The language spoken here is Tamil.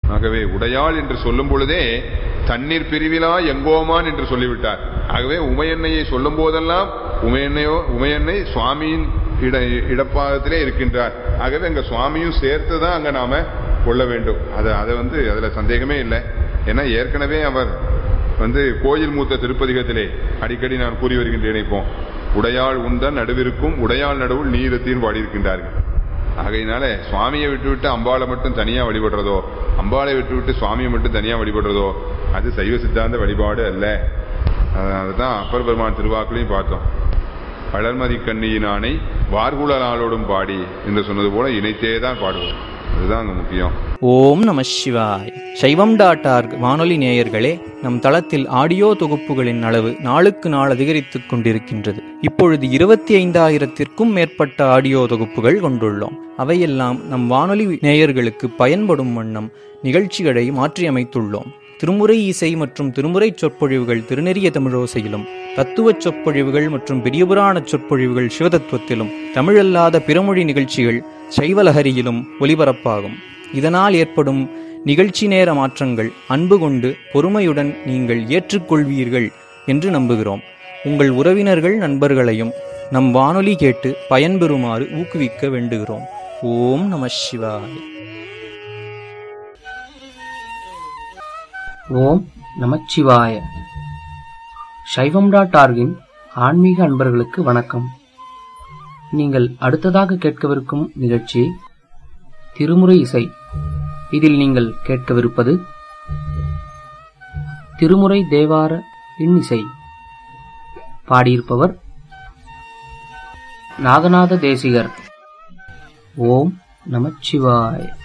ஆகவே உடையாள் என்று சொல்லும் பொழுதே தண்ணீர் பிரிவிலா எங்கோமான் என்று சொல்லிவிட்டார் ஆகவே உமையன்னையை சொல்லும் போதெல்லாம் உமையன்னையோ உமையன்னை சுவாமியின் இட இடப்பாகத்திலே இருக்கின்றார் ஆகவே அங்க சுவாமியும் சேர்த்து தான் அங்க நாம கொள்ள வேண்டும் அது அதை வந்து அதுல சந்தேகமே இல்லை ஏன்னா ஏற்கனவே அவர் வந்து கோயில் மூத்த திருப்பதிகத்திலே அடிக்கடி நான் கூறி வருகின்றேன் இப்போ உடையாள் உண்டன் நடுவிற்கும் உடையாள் நடுவுள் நீரத்தின் பாடியிருக்கின்றார்கள் ஆகையினால சுவாமியை விட்டுவிட்டு அம்பாளை மட்டும் தனியா வழிபடுறதோ அம்பாளை விட்டுவிட்டு சுவாமியை மட்டும் தனியா வழிபடுறதோ அது சைவ சித்தாந்த வழிபாடு அல்ல அதுதான் அப்பர் பெருமான் திருவாக்குலையும் பார்த்தோம் வளர்மதி கண்ணியினானை வார்குழலாளோடும் பாடி என்று சொன்னது போல இணைத்தே தான் பாடுவோம் அதுதான் அங்க முக்கியம் ஓம் நம சிவாய் சைவம் டாட் ஆர்க் வானொலி நேயர்களே நம் தளத்தில் ஆடியோ தொகுப்புகளின் அளவு நாளுக்கு நாள் அதிகரித்துக் கொண்டிருக்கின்றது இப்பொழுது இருபத்தி ஐந்தாயிரத்திற்கும் மேற்பட்ட ஆடியோ தொகுப்புகள் கொண்டுள்ளோம் அவையெல்லாம் நம் வானொலி நேயர்களுக்கு பயன்படும் வண்ணம் நிகழ்ச்சிகளை மாற்றியமைத்துள்ளோம் திருமுறை இசை மற்றும் திருமுறை சொற்பொழிவுகள் திருநெறிய தமிழோசையிலும் தத்துவச் சொற்பொழிவுகள் மற்றும் பெரியபுராண சொற்பொழிவுகள் சிவதத்துவத்திலும் தமிழல்லாத பிறமொழி நிகழ்ச்சிகள் சைவலஹரியிலும் ஒலிபரப்பாகும் இதனால் ஏற்படும் நிகழ்ச்சி நேர மாற்றங்கள் அன்பு கொண்டு பொறுமையுடன் நீங்கள் ஏற்றுக்கொள்வீர்கள் என்று நம்புகிறோம் உங்கள் உறவினர்கள் நண்பர்களையும் நம் வானொலி கேட்டு பயன்பெறுமாறு ஊக்குவிக்க வேண்டுகிறோம் ஓம் நம சிவாய் ஓம் நமச்சிவாய சைவம் டாட் ஆர்கின் ஆன்மீக அன்பர்களுக்கு வணக்கம் நீங்கள் அடுத்ததாக கேட்கவிருக்கும் நிகழ்ச்சி திருமுறை இசை இதில் நீங்கள் கேட்கவிருப்பது திருமுறை தேவார இன்னிசை பாடியிருப்பவர் நாகநாத தேசிகர் ஓம் நமச்சிவாய